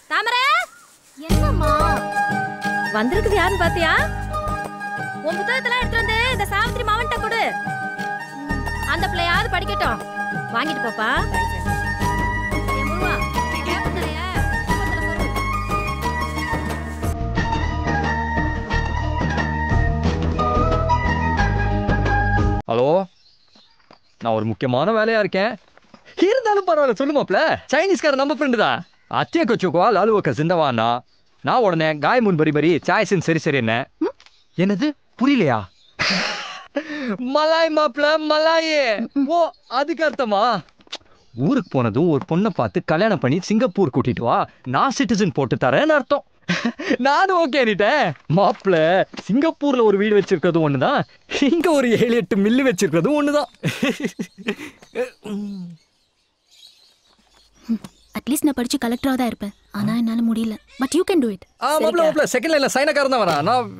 தாமரை என்னம்மா வந்திருக்குது யாருன்னு பாத்தியா உன் புத்தகத்தெல்லாம் எடுத்து வந்து இந்த சாவித்திரி மாவன்ட்ட கொடு அந்த பிள்ளையாவது படிக்கட்டும் வாங்கிட்டு போப்பா என் முருவா, வேப்பந்தழைய குப்பத்துல சொருகு. ஹலோ நான் ஒரு முக்கியமான வேலையா இருக்கேன் இருந்தாலும் பரவாயில்ல சொல்லு மாப்ள சைனீஸ்கார நம்ம ஃப்ரெண்டு தான் அத்திய கொச்சுக்கோ லாலுவக்க சிந்தவானா நான் உடனே காய் முன் பரி பரி சாய்ஸின் சரி சரி என்ன என்னது புரியலையா மலாய் மாப்ள மலாயே ஓ அதுக்கு அர்த்தமா ஊருக்கு போனதும் ஒரு பொண்ணை பார்த்து கல்யாணம் பண்ணி சிங்கப்பூர் கூட்டிட்டு வா நான் சிட்டிசன் போட்டு தரேன்னு அர்த்தம் நானும் ஓகேனிட்டேன் மாப்பிள்ள சிங்கப்பூர்ல ஒரு வீடு வச்சிருக்கிறதும் ஒண்ணுதான் இங்க ஒரு ஏழு எட்டு மில்லு வச்சிருக்கிறதும் ஒண்ணுதான் அட்லீஸ்ட் நான் படிச்சு கலெக்டரா தான் இருப்பேன் ஆனா என்னால முடியல but you can do it ஆ மாப்பிள்ள மாப்பிள்ள செகண்ட் லைன்ல சைனக்காரன் தான் வரா நான்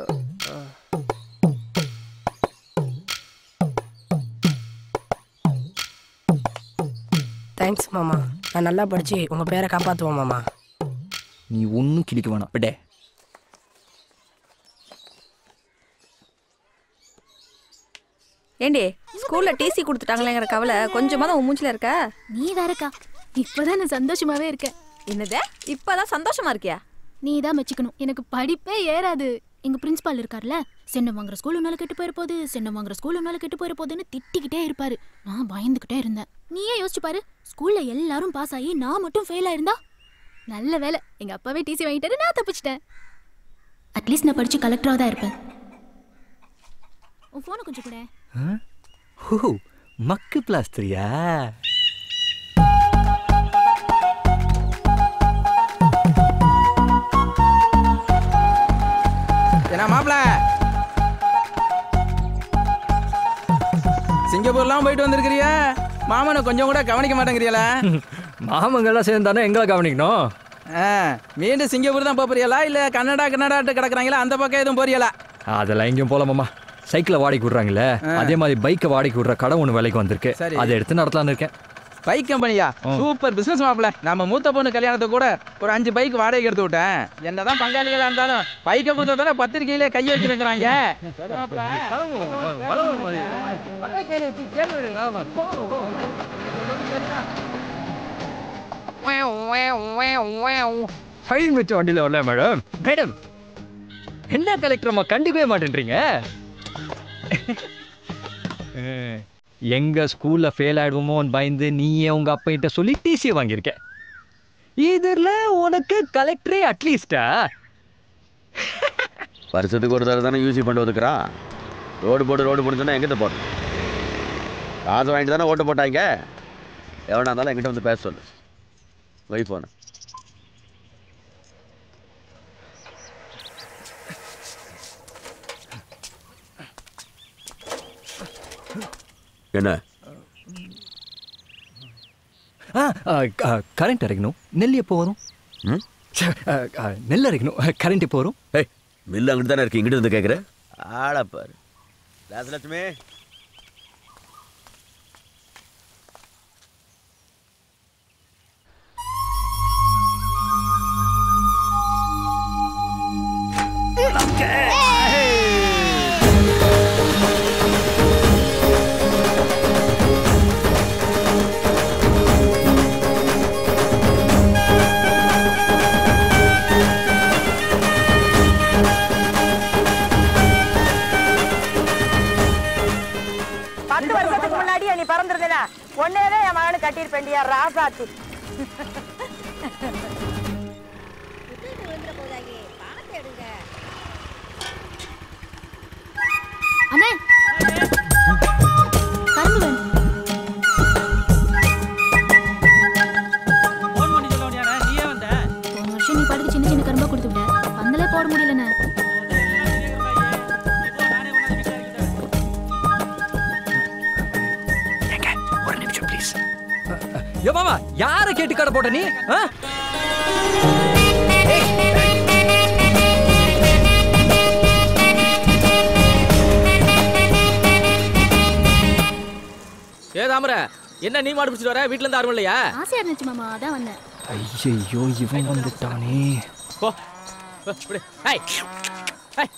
தேங்க்ஸ் மாமா நான் நல்லா படிச்சு உங்க பேரை காப்பாத்துவோம் மாமா நீ ஒன்றும் கிளிக்க வேணாம் விடே ஏண்டி ஸ்கூல்ல டிசி கொடுத்துட்டாங்களேங்கிற கவலை கொஞ்சமா தான் உன் மூஞ்சில இருக்க நீ வேறக்கா இப்பதான் நான் சந்தோஷமாவே இருக்கேன் என்னது இப்பதான் சந்தோஷமா இருக்கியா நீ தான் மெச்சிக்கணும் எனக்கு படிப்பே ஏறாது எங்க பிரின்சிபால் இருக்கார்ல சென்னை வாங்குற ஸ்கூல் உன்னால கெட்டு போயிட போகுது சென்னை வாங்குற ஸ்கூல் உன்னால கெட்டு போயிட போகுதுன்னு திட்டிக்கிட்டே இருப்பாரு நான் பயந்துகிட்டே இருந்தேன் நீயே யோசிச்சு பாரு ஸ்கூல்ல எல்லாரும் பாஸ் ஆகி நான் மட்டும் ஃபெயில் ஆயிருந்தா நல்ல வேலை எங்க அப்பாவே டிசி வாங்கிட்டாரு நான் தப்பிச்சிட்டேன் அட்லீஸ்ட் நான் படிச்சு கலெக்டரா தான் இருப்பேன் உன் போனை கொஞ்சம் கூட ஓ மக்கு பிளாஸ்டரியா என்ன மாப்பிள சிங்கப்பூர்லாம் போயிட்டு வந்திருக்கிறிய மாமனை கொஞ்சம் கூட கவனிக்க மாட்டேங்கிறியல மாமங்கள்லாம் சேர்ந்தானே எங்களை கவனிக்கணும் மீண்டும் சிங்கப்பூர் தான் போறியலா இல்ல கன்னடா கன்னடாட்டு கிடக்குறாங்களா அந்த பக்கம் எதுவும் போறியலா அதெல்லாம் எங்கேயும் போல மாமா சைக்கிளை வாடகைக்கு விட்றாங்கல்ல அதே மாதிரி பைக்கை வாடகைக்கு விட்ற கடை ஒன்று விலைக்கு வந்திருக்கு சரி. அதை எடுத்து நடத்தலாம்னு இருக்கேன் பைக் கம்பெனியா சூப்பர் பிசினஸ் மாப்பிள நம்ம மூத்த பொண்ணு கல்யாணத்துக்கு கூட ஒரு அஞ்சு பைக் வாடகைக்கு எடுத்து விட்டேன் என்னதான் பங்காளிகளா இருந்தாலும் பைக்கை கொடுத்தா தானே பத்திரிக்கையில கை வச்சிருக்கிறாங்க ஃபைல் வச்ச வண்டியில் வரல மேடம் மேடம் என்ன கலெக்டர் அம்மா கண்டுக்கவே மாட்டேன்றீங்க அஹ், எங்க ஸ்கூல்ல ஃபெயில் ஆயிடுவோமோன்னு பயந்து நீயே உங்க அப்பா கிட்ட சொல்லி டிசி வாங்கியிருக்க இதுல உனக்கு கலெக்டரே அட்லீஸ்டா வருஷத்துக்கு ஒரு தடவை தானே யூசி பண்ணி ஒதுக்குறான் ரோடு போட்டு ரோடு போட்டு சொன்னால் எங்கிட்ட போகிறது காசு வாங்கிட்டு தானே ஓட்டு போட்டாங்க எவனா இருந்தாலும் என்கிட்ட வந்து பேச சொல்லு வை போன என்ன கரண்ட் அரைக்கணும் நெல் எப்போ வரும் ம்? ச்சே, அஹ், அஹ், நெல் அரைக்கணும் கரண்ட் எப்போ வரும் ஏய் மில்லு அங்கிட்டு தானே இருக்கு இங்கிட்டு வந்து கேட்குற ஆளப்பாரு ராசலட்சுமி பத்து வருஷத்துக்கு முன்னாடியே நீ பிறந்திருந்தேனா ஒன்னேவே என் மகனு கட்டியிருப்பேண்டியா ராசாத்தி அண்ணே கரும்பு வேணும் போன வருஷம் நீ பாட்டுக்கு சின்ன சின்ன கரும்பா கொடுத்து விட்ட பந்தலே போட முடியலண்ணே ஒரு நிமிஷம் ப்ளீஸ் யோ மாமா யாரை கேட்டு கடை போட்ட நீ ஆ? ஏ தாமரை என்ன நீ மாடு பிடிச்சிட்டு வர வீட்ல இருந்து யாரும் இல்லையா ஆசையா இருந்துச்சு மாமா அதான் வந்தேன் ஐயோ இவன் வந்துட்டானே போ போ, இப்படி. ஏய், ஏய்.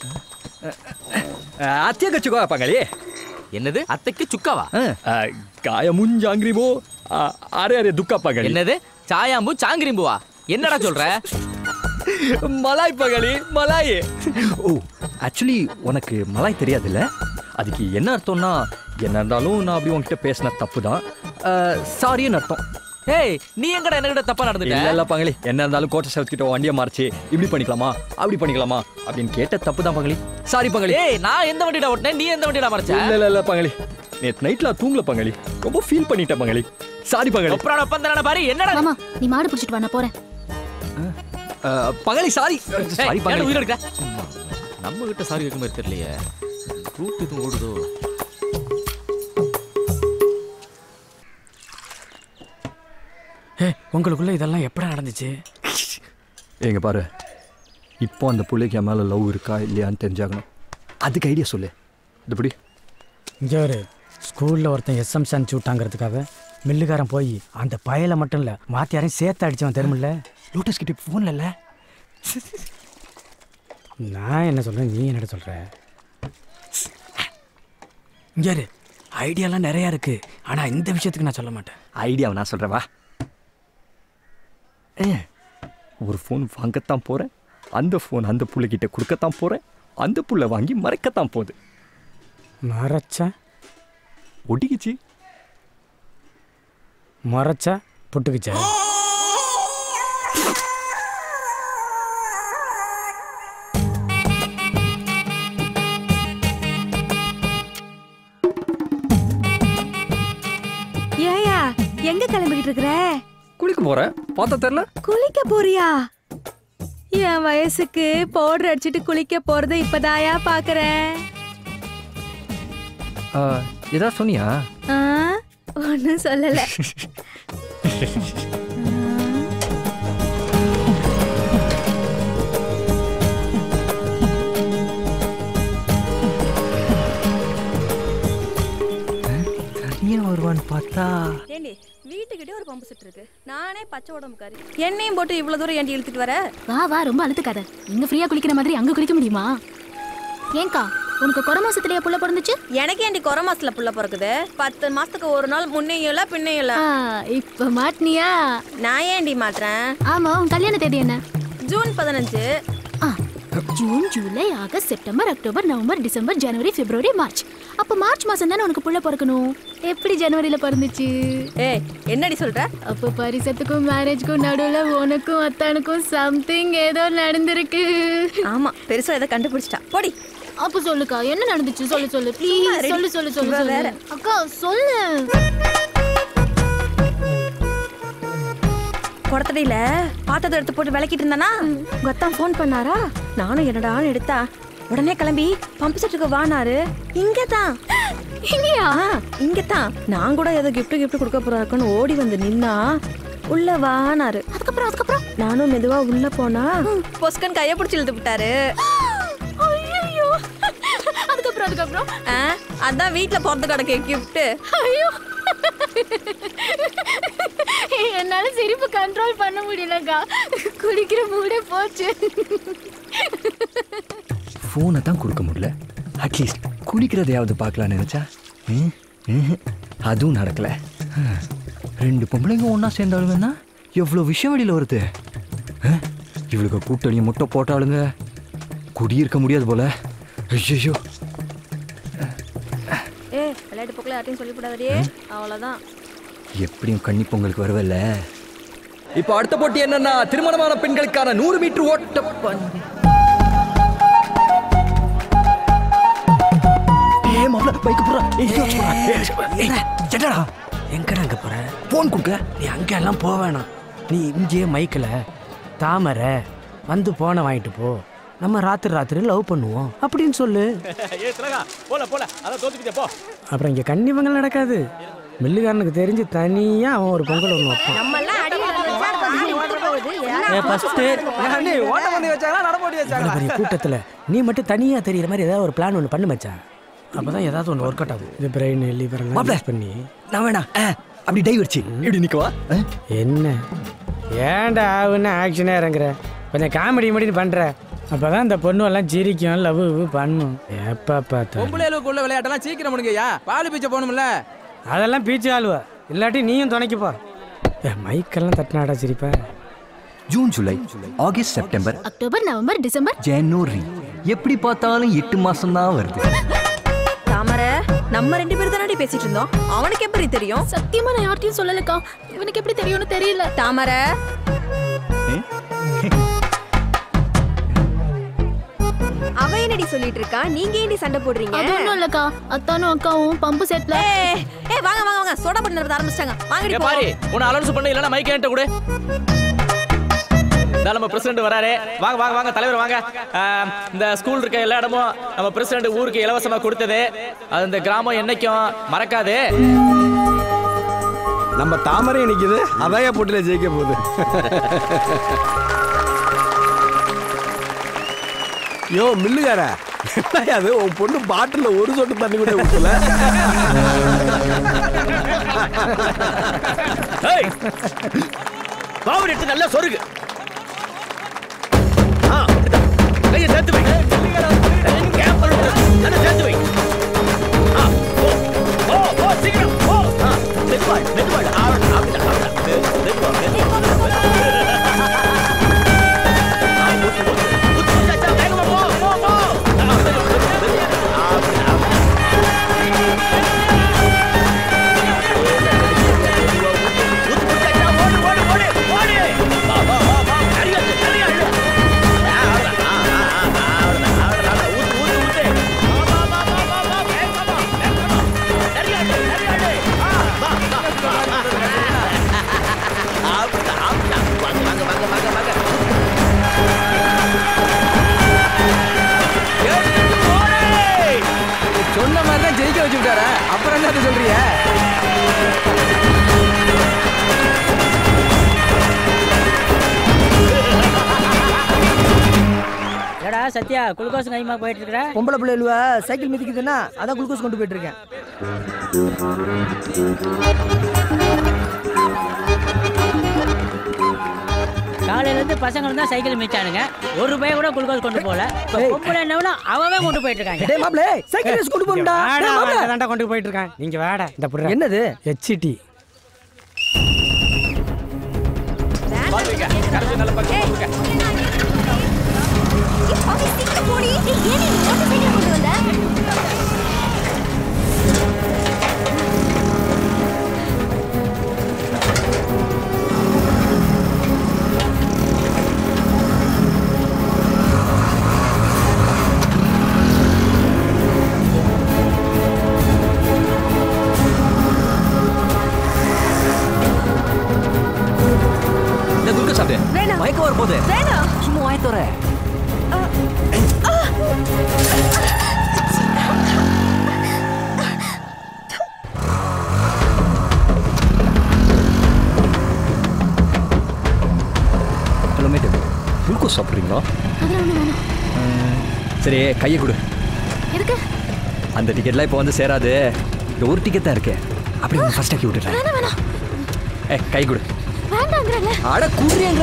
அத்திய கச்சுக்கோ பங்களி என்னது அத்தைக்கு சுக்காவா காய முஞ்சாங்கிரிபோ அரே அரே துக்கா பங்களி என்னது சாயாம்பு சாங்கிரிம்புவா என்னடா சொல்ற மலாய் பங்களி மலாய் ஓ ஆக்சுவலி உனக்கு மலாய் தெரியாதுல்ல அதுக்கு என்ன அர்த்தம்னா என்ன இருந்தாலும் நான் அப்படி உன்கிட்ட பேசின தப்பு தான் சாரின்னு அர்த்தம் ஏய் நீ எங்கடா என்கிட்ட தப்பா நடந்துட்ட இல்ல இல்ல பங்களி என்ன இருந்தாலும் கோட்டை சவுத் கிட்ட வண்டியை மாறிச்சு இப்படி பண்ணிக்கலாமா அப்படி பண்ணிக்கலாமா அப்படின்னு கேட்ட தப்பு தான் பங்களி சாரி பங்களி ஏய் நான் எந்த வண்டிடா ஓட்டினேன் நீ எந்த வண்டிடா மறைச்ச இல்ல இல்ல இல்ல பங்களி நேத்து நைட்ல தூங்கல பங்களி ரொம்ப ஃபீல் பண்ணிட்டேன் பங்களி சாரி பங்களி ஒப்பரான ஒப்பந்தரான பாரு என்னடா மாமா நீ மாடு பிடிச்சிட்டு வா நான் போறேன் அஹ், பங்களி சாரி சாரி ஏய், ஏன்டா பங்களி உயிர் எடுக்கிற நம்ம கிட்ட சாரி கேட்க மாதிரி தெரியலையே ரூட் எதுவும் ஓடுதோ உங்களுக்குள்ள இதெல்லாம் எப்படா நடந்துச்சு எங்க பாரு இப்போ அந்த பிள்ளைக்கு என் மேல லவ் இருக்கா இல்லையான்னு தெரிஞ்சாகணும் அதுக்கு ஐடியா சொல்லு இதுபடி இங்கே ஒரு ஸ்கூலில் ஒருத்தன் எஸ்எம்ஸ் அனுப்பிச்சு விட்டாங்கிறதுக்காக மில்லுக்காரன் போய் அந்த பயலை மட்டும் இல்லை மாத்தியாரையும் சேர்த்து அடிச்சவன் தெரியுமில்ல லோட்டஸ் கிட்ட ஃபோன்ல இல்ல நான் என்ன சொல்கிறேன் நீ என்னடா சொல்கிற இங்கே இரு, ஐடியாலாம் நிறையா இருக்கு ஆனால் இந்த விஷயத்துக்கு நான் சொல்ல மாட்டேன் ஐடியாவை நான் சொல்றேன் வா ஏ, ஒரு ஃபோன் வாங்கத்தான் போறேன் அந்த ஃபோன் அந்த புள்ளைகிட்ட கொடுக்கத்தான் போறேன் அந்த புள்ள வாங்கி மறைக்கத்தான் போகுது மறைச்சா ஒட்டிக்கிச்சு மறைச்சா புட்டுக்குச்சா ஏயா எங்க கிளம்பிக்கிட்டு இருக்கிற குளிக்க போறேன் பார்த்தா தெரியல குளிக்க போறியா என் வயசுக்கு பவுடர் அடிச்சிட்டு குளிக்க போறத இப்பதாயா பாக்குறேன் ஏதாவது சொன்னியா ஒன்னும் சொல்லல தனியா வருவான்னு பார்த்தா ஏண்டி வீட்டுக்கிட்டே ஒரு பம்பு செட் இருக்கு நானே பச்சை உடம்புக்காரி என்னையும் போட்டு இவ்வளவு தூரம் ஏண்டி இழுத்துட்டு வர வா வா ரொம்ப அழுத்துக்காத இங்க ஃப்ரீயா குளிக்கிற மாதிரி அங்க குளிக்க முடியுமா ஏங்கா உனக்கு குறை மாசத்துலயே புள்ள பிறந்துச்சு எனக்கு ஏண்டி குறை மாசத்துல புள்ள பிறக்குது பத்து மாசத்துக்கு ஒரு நாள் முன்னையும் இல்ல பின்னையும் இல்ல ஆ, இப்ப மாட்டினியா நான் ஏண்டி மாட்டுறேன் ஆமா உன் கல்யாண தேதி என்ன ஜூன் பதினஞ்சு ஆ, ஜூன் ஜூலை August September October November December ஜனவரி பிப்ரவரி மார்ச் அப்ப மார்ச் மாசம் தானே உனக்கு புள்ள பிறக்கணும் எப்படி ஜனவரியில பிறந்துச்சு ஏய் என்னடி சொல்ற அப்போ பரிசத்துக்கும் மேரேஜ்க்கும் நடுவுல உனக்கும் அத்தானுக்கும் சம்திங் ஏதோ நடந்திருக்கு ஆமா பெருசா ஏதோ கண்டுபிடிச்சிட்டா போடி அப்ப சொல்லுக்கா என்ன நடந்துச்சு சொல்லு சொல்லு சும்மா ப்ளீஸ் ரெடி. சொல்லு சொல்லு சொல்லு இவ சொல்லு வேற. அக்கா சொல்லு குடத்தடியில பாத்ததை எடுத்து போட்டு விளக்கிட்டு இருந்தானா உங்க அத்தான் ஃபோன் பண்ணாரா நானும் என்னடான்னு எடுத்தா உடனே கிளம்பி பம்பு செட்டுக்கு வானாரு இங்க தான் இங்கயா இங்க தான் நான் கூட ஏதோ gift gift கொடுக்க போறாருக்குன்னு ஓடி வந்து நின்னா உள்ள வானாரு அதுக்கப்புறம் அதுக்கப்புறம் நானும் மெதுவா உள்ள போனா பொஸ்கன் கைய பிடிச்சி இழுத்து விட்டாரு ஐயோ அதுக்கப்புறம் அதுக்கப்புறம் ஆ, அதான் வீட்ல பிறந்து கிடக்கு கிஃப்ட் ஐயோ என்னால சிரிப்பு கண்ட்ரோல் பண்ண முடியலக்கா குடிக்கிற மூடே போச்சு ஃபோனை தான் கொடுக்க முடியல அட்லீஸ்ட் குடிக்கிறதையாவது பார்க்கலான்னு நினைச்சா ம், ம்ஹும். அதுவும் நடக்கல ஹம். ரெண்டு பொம்பளைங்க ஒன்றா சேர்ந்தாளுங்கன்னா எவ்வளோ விஷயம் வெளியில் வருது அஹ், இவளுக்கு கூட்டணி முட்டை போட்டாளுங்க குடியிருக்க முடியாது போல ஐயோ ஏ விளையாட்டு போக்கில் யார்ட்டையும் சொல்லிவிடாதே அவ்வளோதான் எப்படியும் கன்னி பொங்கலுக்கு வருவல்ல இப்போ அடுத்த போட்டி என்னன்னா திருமணமான பெண்களுக்கான நூறு மீட்டர் ஓட்ட பந்தயம். ஏய் மாப்ள பைக் போறா ஏய் யோச்சு போறா ஏய் என்னடா எங்கடா அங்கே போகிற போன் கொடுக்க நீ அங்கே எல்லாம் போக வேணாம் நீ இங்கேயே மைக்கில் தாமரை வந்து போனை வாங்கிட்டு போ நம்ம ராத்திரி ராத்திரி லவ் பண்ணுவோம் அப்படின்னு சொல்லு ஏ திலகா போல போல அதான் தோத்துக்கிட்டே போ அப்புறம் இங்கே கன்னி பொங்கல் நடக்காது மில்லுக்காரனுக்கு தெரிஞ்சு தனியாக அவன் ஒரு பொங்கல் ஒன்று வைப்பான் நம்ம எல்லாம் அடி போகுது ஓட்ட பண்ணி வச்சாங்களா நடப்போட்டி இவ்வளோ வச்சாங்களா பெரிய கூட்டத்தில் நீ மட்டும் தனியாக தெரியுற மாதிரி ஏதாவது ஒரு பிளான் ஒன்று பண்ணு மச்சான் அப்போ தான் ஏதாவது ஒன்று ஒர்க் அவுட் ஆகும் இது பிரெயின் லிவர் மாப்ள. யூஸ் பண்ணி நான் வேணா ஆ, அப்படி டை வச்சு இப்படி நிக்கவா ஆ? என்ன ஏன்டா ஆகுன்னு ஆக்ஷனே இறங்குற கொஞ்சம் காமெடி மடி பண்ற அப்பதான் இந்த பொண்ணு எல்லாம் சிரிக்கும் லவ் பண்ணும் எப்ப பார்த்தா பொம்பளைகளுக்குள்ள விளையாட்டெல்லாம் சீக்கிரம் முடிங்கய்யா பாலு பீச்ச போகணும்ல அதெல்லாம் பீச்சு ஆளுவா இல்லாட்டி நீயும் துணைக்குப்பா ஏ மைக்கெல்லாம் தட்டினாடா சிரிப்பேன் ஜூன் ஜூலை August September October November December ஜனவரி எப்படி பார்த்தாலும் எட்டு மாசம் தான் வருது தாமரை நம்ம ரெண்டு பேரும் தானடி பேசிட்டு இருந்தோம் அவனுக்கு எப்படி தெரியும் சத்தியமா நான் யார்ட்டையும் சொல்லலக்கா இவனுக்கு எப்படி தெரியும்னு தெரியல தாமரை அவ என்னடி சொல்லிட்டு இருக்கா நீங்க ஏண்டி சண்டை போடுறீங்க அது ஒண்ணும் இல்லக்கா அத்தானும் அக்காவும் பம்பு செட்ல ஏய் ஏய், வாங்க வாங்க வாங்க சோடா பண்ணி ஆரம்பிச்சிட்டாங்க வாங்கடி ஏ போ பாரு உன்னை அலௌன்ஸ் பண்ண இல்லைன்னா மைக் என்கிட்ட கொடு இந்தா நம்ம பிரசிடண்ட் வராரு வாங்க வாங்க வாங்க தலைவர் வாங்க ஆஹ், இந்த ஸ்கூல் இருக்க எல்லா இடமும் நம்ம பிரசிடண்ட் ஊருக்கு இலவசமா கொடுத்தது அது இந்த கிராமம் என்னைக்கும் மறக்காது நம்ம தாமரை நிக்குது அதாய போட்டில ஜெயிக்க போகுது யோ மில்லுகார என்னய்யா அது உன் பொண்ணு பாட்டில் ஒரு சொட்டு தண்ணி கூட ஊற்றல பாவன் எடுத்து நல்லா சொருகு ஆ, எடுத்தா. கையை சேர்த்து வை கேப் பண்ணு. நல்லா சேர்த்து வை ஆ, போ. போ, போ, சீக்கிரம், போ. ஆ, மெதுவா, மெதுவா. ஆவணும், அப்படிதான், அப்படிதான். மெது- மெதுவா, மெதுவா, மெதுவா. ஆ, ஊத்து, ஊத்து. ஊத்து, ஊத்து, அச்சா, வேகமா போ, போ, போ. ஆ, மெது, மெது, மெது. அப்படி, அப்படி. ஊத்து, ஊத்து, அச்சா, ஓடு, ஓடு, ஓடு, ஓடு. வா, வா, வா, வா. நிறைய இருக்கு, நிறைய இருக்கு. ஆ, அவ்வளவுதான். ஆ, ஆ, ஆ, ஆ, அவ்வளவுதான், அவ்வளவுதான், அவ்வளவுதான். ஊத்து, ஊத்து, ஊத்து. வா, வா, வா, வா, வா, வா. வேகமா, வேகமா. நிறைய இருக்கு, நிறைய இருக்கு. ஆ, வா, வா, வா, வா. அப்படிதான், அப்படிதான். வாங்க, வாங்க, வாங்க, வாங்க, வாங்க. எடுத்து போடு. சொன்ன மாதிரி தான் ஜெயிக்க வச்சு விட்டாரா அப்புறம் என்ன சொல்றீங்க ஏடா சத்யா குளுக்கோஸ் கைமா போயிட்டு இருக்கிற பொம்பளை பிள்ளைகளுவ சைக்கிள் மிதிக்குதுன்னா அதான் குளுக்கோஸ் கொண்டு போயிட்டு இருக்கேன் காலையில இருந்து பசங்க தான் சைக்கிள் மிச்சானுங்க ஒரு ரூபாய் கூட குளுக்கோஸ் கொண்டு போல இப்ப பொம்பளை என்னவனா அவன் கொண்டு போயிட்டு இருக்காங்க டேய் மாப்ள சைக்கிள் ரேஸ் கொண்டு போறடா வாடா, வாடா, தாண்டா கொண்டு போயிட்டு இருக்கான் நீங்க வாடா இந்த புடுற என்னது ஹெச்டி பாத்துக்க கரெக்ட் நல்ல பக்கம் பாத்துக்க இந்த குளுக்கோ சாப்பிடு வேணாம். மயக்கம் வர போகுது வேணாம் சும்மா வாய் தோற ஹலோ மேட்டு குளுக்கோஸ் சாப்பிட்றீங்களா அதெல்லாம் ஒண்ணு வேணாம் சரி கையை கொடு எதுக்கு அந்த டிக்கெட்லாம் இப்போ வந்து சேராது இந்த ஒரு டிக்கெட் தான் இருக்கு அப்படி ஒன்று ஃபர்ஸ்ட் ஆக்கி விட்டுறேன் வேணாம் வேணாம் ஏ கை கொடு வேண்டாங்கிறல்ல அட குடுறீங்க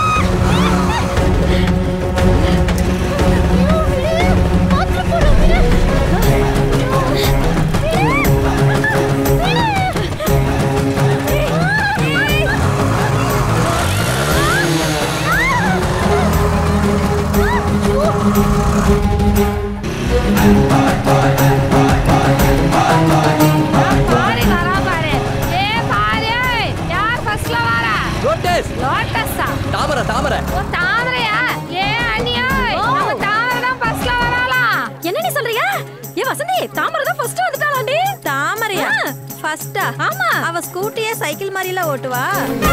பாரு வரா பாரு ஏ பாரு யார் ஃபர்ஸ்ட்ல வரா லோட்டஸ் லோட்டஸா தாமரை தாமரை ஓ தாமரையா ஏ அண்ணியா நம்ம தாமரை தான் ஃபர்ஸ்ட்ல வராளா என்ன நீ சொல்றியா ஏ வசந்தி தாமரை தான் ஃபர்ஸ்ட் வந்துட்டாளாண்டி தாமரையா ஃபர்ஸ்டா ஆமா அவ ஸ்கூட்டியே சைக்கிள் மாதிரிலாம் ஓட்டுவா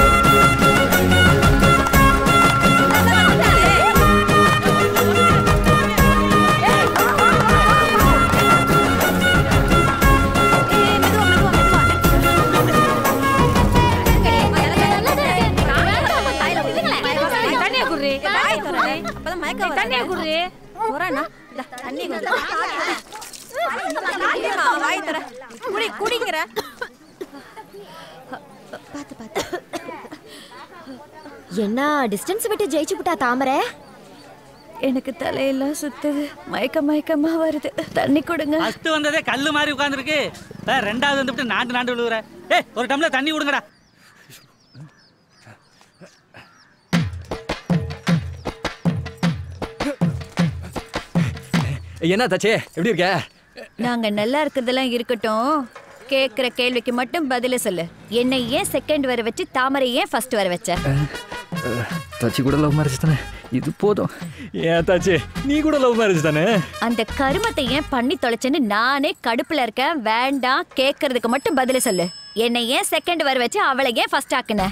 தண்ணிய குடுறி வாய் திறடே. அப்பதான் மயக்கம் வராது. தண்ணிய குடுறி போறானா? இந்தா, தண்ணி குடி. இல்லைம்மா, வாய் திற. குடி குடிங்கிற பாத்து பாத்து என்ன டிஸ்டன்ஸ் விட்டு ஜெயிச்சு விட்டா தாமரை எனக்கு தலையெல்லாம் சுத்துது மயக்க மயக்கமா வருது தண்ணி கொடுங்க ஃபர்ஸ்ட் வந்ததே கல்லு மாதிரி உட்காந்துருக்கு ரெண்டாவது வந்துட்டு நாண்டு நாண்டு விழுகுற ஏய் ஒரு டம்ளர் தண்ணி கொடுங்கடா என்ன தாச்சே எப்படி இருக்க நாங்க நல்லா இருக்கிறதெல்லாம் இருக்கட்டும் கேக்குற கேள்விக்கு மட்டும் பதில சொல்லு என்னை ஏன் செகண்ட் வர வச்சு தாமரை ஏன் ஃபர்ஸ்ட் வர வச்ச தாச்சி கூட லவ் மேரேஜ் தானே இது போதும் ஏன் தாச்சி நீ கூட லவ் மேரேஜ் தானே அந்த கருமத்தை ஏன் பண்ணி தொலைச்சேன்னு நானே கடுப்புல இருக்கேன் வேண்டாம் கேக்குறதுக்கு மட்டும் பதில சொல்லு என்னை ஏன் செகண்ட் வர வச்சு அவளை ஏன் ஃபர்ஸ்ட் ஆக்குன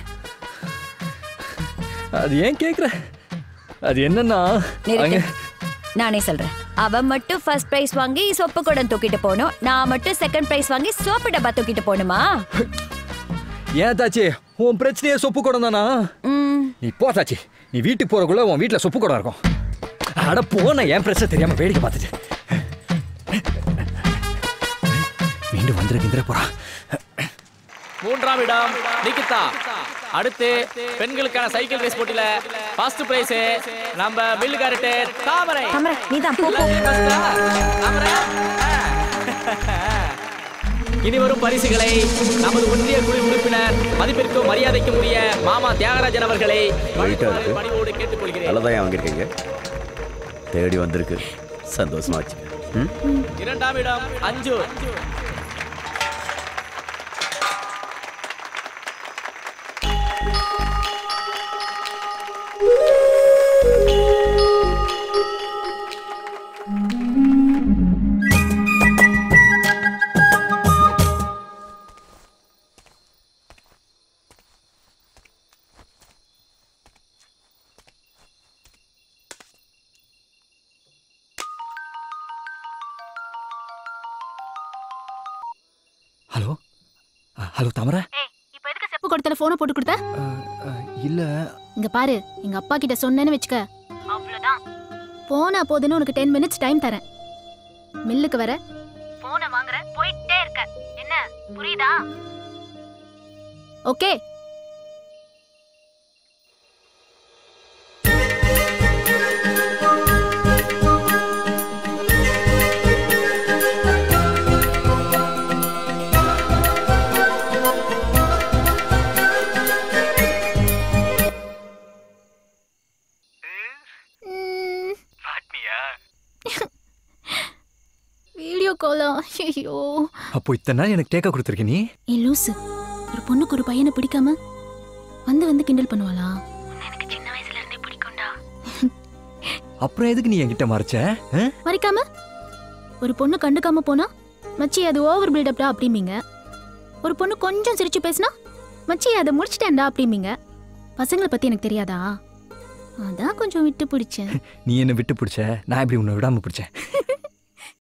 அது ஏன் கேக்குற அது என்னன்னா நிறுத்து. அங்க நானே சொல்றேன் அவ மட்டும் ஃபர்ஸ்ட் பிரைஸ் வாங்கி சொப்பு குடம் தூக்கிட்டு போகணும் நான் மட்டும் செகண்ட் பிரைஸ் வாங்கி சோப்பு டப்பா தூக்கிட்டு போகணுமா ஏன் தாச்சி உன் பிரச்சனையே சொப்பு குடம் தானா நீ போ தாச்சி நீ வீட்டுக்கு போறக்குள்ள உன் வீட்டுல சொப்பு குடம் இருக்கும் அட போன என் பிரச்சனை தெரியாம வேடிக்கை பார்த்துட்டு மீண்டும் வந்துரு கிந்திர போறா மூன்றாம் இடம் நிகிதா அடுத்து பெண்களுக்கான சைக்கிள் ரேஸ் போட்டியில ஃபர்ஸ்ட் பிரைஸ் நம்ம மில்லுகாரட்டு தாமரை தாமரை நீதான் போ போ தாமரை இனி வரும் பரிசுகளை நமது ஒன்றிய குழு உறுப்பினர் மதிப்பிற்கும் மரியாதைக்கும் உரிய மாமா தியாகராஜன் அவர்களை வெயிட்டா இருக்கு பணிவோடு கேட்டுக்கொள்கிறேன் நல்லதான் வாங்கியிருக்கீங்க தேடி வந்திருக்கு சந்தோஷமா வச்சுக்க ம் இரண்டாம் இடம் அஞ்சு ஹலோ ஹலோ தாமரை செப்பு கொடுத்தல போனை போட்டு கொடுத்த இல்ல இங்க பாரு எங்க அப்பா கிட்ட சொன்னேன்னு வச்சுக்க அவ்வளவுதான் போனா போதுன்னு உனக்கு டென் மினிட்ஸ் டைம் தரேன் மில்லுக்கு வர போனை வாங்குற போயிட்டே இருக்க என்ன புரியுதா ஓகே வீடியோ காலா ஐயோ அப்போ இத்தனை நாள் எனக்கு டேக்கா கொடுத்துருக்க நீ ஏ லூசு ஒரு பொண்ணுக்கு ஒரு பையனை பிடிக்காம வந்து வந்து கிண்டல் பண்ணுவாளா அப்புறம் எதுக்கு நீ என்கிட்ட மறைச்ச ஆ? மறைக்காம ஒரு பொண்ணு கண்டுக்காம போனா மச்சி அது ஓவர் பில்டப்டா அப்படிம்பீங்க ஒரு பொண்ணு கொஞ்சம் சிரிச்சு பேசினா மச்சி அதை முடிச்சிட்டேன்டா அப்படிம்பீங்க பசங்களை பத்தி எனக்கு தெரியாதா அதான் கொஞ்சம் விட்டு பிடிச்சேன் நீ என்ன விட்டு பிடிச்ச நான் எப்படி உன்னை விடாம பிடிச்சேன்